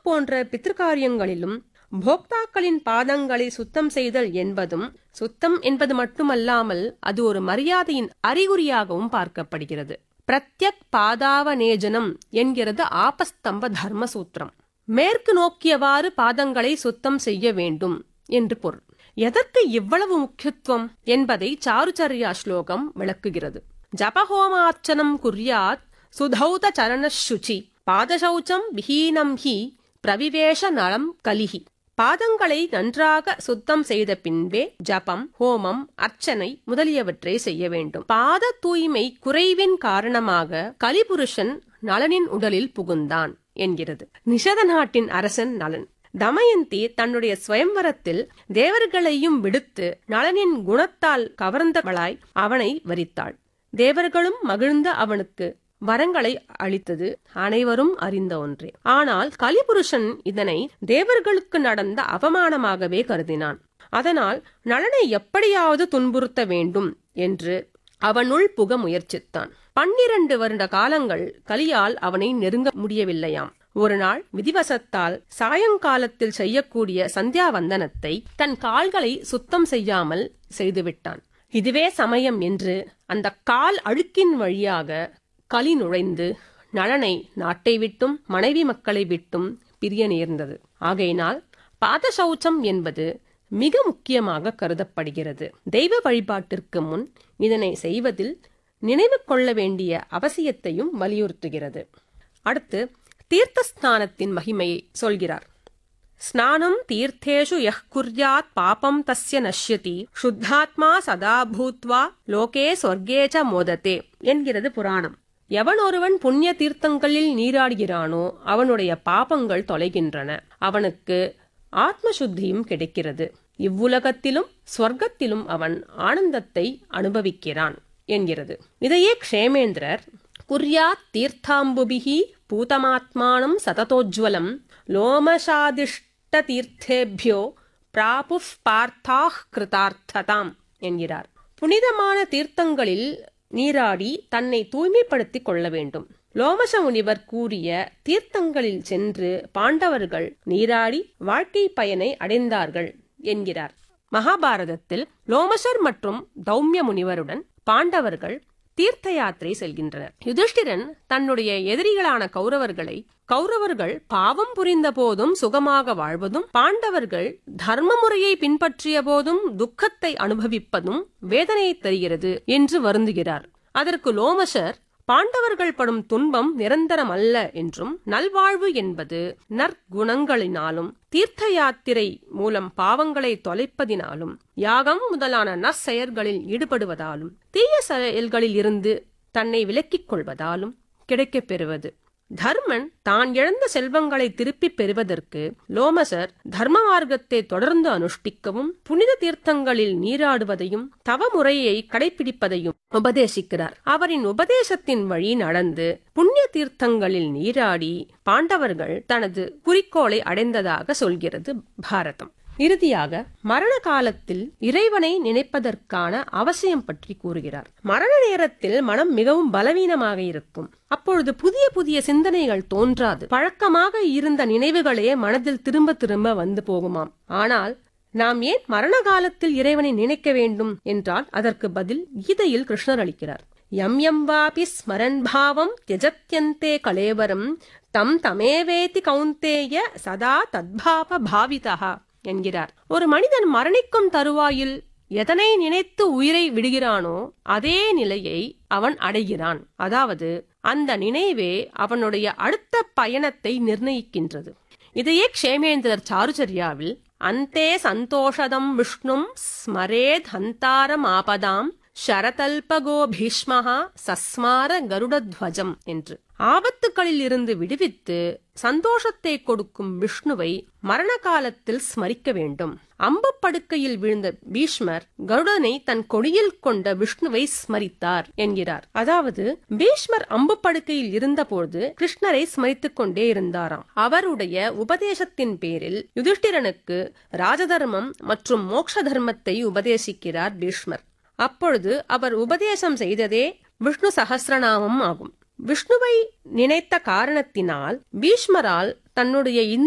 போன்ற பித்திருக்காரியங்களிலும் போக்தாக்களின் பாதங்களை சுத்தம் செய்தல் என்பதும் சுத்தம் என்பது மட்டுமல்லாமல் அது ஒரு மரியாதையின் அறிகுறியாகவும் பார்க்கப்படுகிறது பிரத்யக் பாதாவநேஜனம் என்கிறது ஆபஸ்தம்ப தர்மசூத்திரம் மேற்கு நோக்கியவாறு பாதங்களை சுத்தம் செய்ய வேண்டும் என்று பொருள் எதற்கு இவ்வளவு முக்கியத்துவம் என்பதை சாருச்சர்யா ஸ்லோகம் விளக்குகிறது ஜபஹோமார்ச்சனம் குர்யாத் சுதௌத சரண சுச்சி பாதசௌச்சம் விஹீனம் ஹி பிரவிவேஷ நலம் கலிஹி பாதங்களை நன்றாக சுத்தம் செய்த பின்பே ஜபம் ஹோமம் அர்ச்சனை முதலியவற்றை செய்ய வேண்டும் பாத தூய்மை குறைவின் காரணமாக கலிபுருஷன் நலனின் உடலில் புகுந்தான் என்கிறது நிஷத நாட்டின் அரசன் நலன் தமயந்தி தன்னுடைய சுயம்வரத்தில் தேவர்களையும் விடுத்து நலனின் குணத்தால் கவர்ந்தவளாய் அவனை வரித்தாள் தேவர்களும் மகிழ்ந்த அவனுக்கு வரங்களை அளித்தது அனைவரும் அறிந்த ஒன்றே ஆனால் கலிபுருஷன் இதனை தேவர்களுக்கு நடந்த அவமானமாகவே கருதினான் அதனால் நலனை எப்படியாவது துன்புறுத்த வேண்டும் என்று அவனுள் புக முயற்சித்தான் பன்னிரண்டு வருட காலங்கள் கலியால் அவனை நெருங்க முடியவில்லையாம் ஒரு நாள் விதிவசத்தால் சாயங்காலத்தில் செய்யக்கூடிய சந்தியாவந்தனத்தை தன் கால்களை சுத்தம் செய்யாமல் செய்துவிட்டான் இதுவே சமயம் என்று அந்த கால் அழுக்கின் வழியாக களி நுழைந்து நலனை நாட்டை விட்டும் மனைவி மக்களை விட்டும் பிரிய நேர்ந்தது ஆகையினால் பாத சௌச்சம் என்பது மிக முக்கியமாக கருதப்படுகிறது தெய்வ வழிபாட்டிற்கு முன் இதனை செய்வதில் நினைவு கொள்ள வேண்டிய அவசியத்தையும் வலியுறுத்துகிறது அடுத்து தீர்த்தஸ்நானத்தின் மகிமையை சொல்கிறார் ஸ்நானம் தீர்த்தேஷு யஹ் குர்யாத் பாபம் தஸ்ய நஷ்யதி சுத்தாத்மா சதா பூத்வா லோகே சொர்க்கே ச மோதத்தே என்கிறது புராணம் எவன் ஒருவன் புண்ணிய தீர்த்தங்களில் நீராடுகிறானோ அவனுடைய பாபங்கள் தொலைகின்றன அவனுக்கு ஆத்ம சுத்தியும் கிடைக்கிறது இவ்வுலகத்திலும் ஸ்வர்க்கத்திலும் அவன் ஆனந்தத்தை அனுபவிக்கிறான் என்கிறது இதையே க்ஷேமேந்திரர் குர்யாத் தீர்த்தாம்புபிகி பூதமாத்மானம் சததோஜ்வலம் லோமசாதிஷ்ட தீர்த்தேபியோ பிராபுஃப் பார்த்தாஹ் கிருதார்த்ததாம் என்கிறார் புனிதமான தீர்த்தங்களில் நீராடி தன்னை தூய்மைப்படுத்திக் கொள்ள வேண்டும் லோமச முனிவர் கூறிய தீர்த்தங்களில் சென்று பாண்டவர்கள் நீராடி வாழ்க்கை பயனை அடைந்தார்கள் என்கிறார் மகாபாரதத்தில் லோமசர் மற்றும் தௌமிய முனிவருடன் பாண்டவர்கள் தீர்த்த யாத்திரை செல்கின்றனர் யுதிஷ்டிரன் தன்னுடைய எதிரிகளான கௌரவர்களை கௌரவர்கள் பாவம் புரிந்த போதும் சுகமாக வாழ்வதும் பாண்டவர்கள் தர்ம முறையை பின்பற்றிய போதும் துக்கத்தை அனுபவிப்பதும் வேதனையை தருகிறது என்று வருந்துகிறார் அதற்கு லோமசர் பாண்டவர்கள் படும் துன்பம் நிரந்தரம் அல்ல என்றும் நல்வாழ்வு என்பது நற்குணங்களினாலும் தீர்த்த யாத்திரை மூலம் பாவங்களை தொலைப்பதினாலும் யாகம் முதலான நற்செயல்களில் ஈடுபடுவதாலும் தீய செயல்களில் இருந்து தன்னை விலக்கிக் கொள்வதாலும் கிடைக்கப் பெறுவது தர்மன் தான் இழந்த செல்வங்களை திருப்பிப் பெறுவதற்கு லோமசர் தர்ம மார்க்கத்தை தொடர்ந்து அனுஷ்டிக்கவும் புனித தீர்த்தங்களில் நீராடுவதையும் தவ முறையை கடைபிடிப்பதையும் உபதேசிக்கிறார் அவரின் உபதேசத்தின் வழி நடந்து புண்ணிய தீர்த்தங்களில் நீராடி பாண்டவர்கள் தனது குறிக்கோளை அடைந்ததாக சொல்கிறது பாரதம் இறுதியாக மரண காலத்தில் இறைவனை நினைப்பதற்கான அவசியம் பற்றி கூறுகிறார் மரண நேரத்தில் மனம் மிகவும் பலவீனமாக இருக்கும் அப்பொழுது புதிய புதிய சிந்தனைகள் தோன்றாது பழக்கமாக இருந்த நினைவுகளே மனதில் திரும்ப திரும்ப வந்து போகுமாம் ஆனால் நாம் ஏன் மரண காலத்தில் இறைவனை நினைக்க வேண்டும் என்றால் அதற்கு பதில் கீதையில் கிருஷ்ணர் அளிக்கிறார் எம் எம் வாபி ஸ்மரன் பாவம் தியஜத்யந்தே கலேவரம் தம் தமேவேதி கௌந்தேய சதா தத்பாவ பாவிதா என்கிறார் ஒரு மனிதன் மரணிக்கும் தருவாயில் எதனை நினைத்து உயிரை விடுகிறானோ அதே நிலையை அவன் அடைகிறான் அதாவது அந்த நினைவே அவனுடைய அடுத்த பயணத்தை நிர்ணயிக்கின்றது இதையே க்ஷேமேந்திரர் சாருச்சரியாவில் அந்தே சந்தோஷதம் விஷ்ணும் ஸ்மரேத் ஹந்தாரம் ஆபதாம் ஷரதல்பகோ பீஷ்மஹா சஸ்மார கருடத்வஜம் என்று ஆபத்துகளில் இருந்து விடுவித்து சந்தோஷத்தை கொடுக்கும் விஷ்ணுவை மரண காலத்தில் ஸ்மரிக்க வேண்டும் அம்பு படுக்கையில் விழுந்த பீஷ்மர் கருடனை தன் கொடியில் கொண்ட விஷ்ணுவை ஸ்மரித்தார் என்கிறார் அதாவது பீஷ்மர் அம்பு படுக்கையில் இருந்தபோது கிருஷ்ணரை ஸ்மரித்துக் கொண்டே இருந்தாராம் அவருடைய உபதேசத்தின் பேரில் யுதிஷ்டிரனுக்கு ராஜதர்மம் மற்றும் மோக்ஷ தர்மத்தை உபதேசிக்கிறார் பீஷ்மர் அப்பொழுது அவர் உபதேசம் செய்ததே விஷ்ணு சகசிரநாமம் ஆகும் விஷ்ணுவை நினைத்த காரணத்தினால் பீஷ்மரால் தன்னுடைய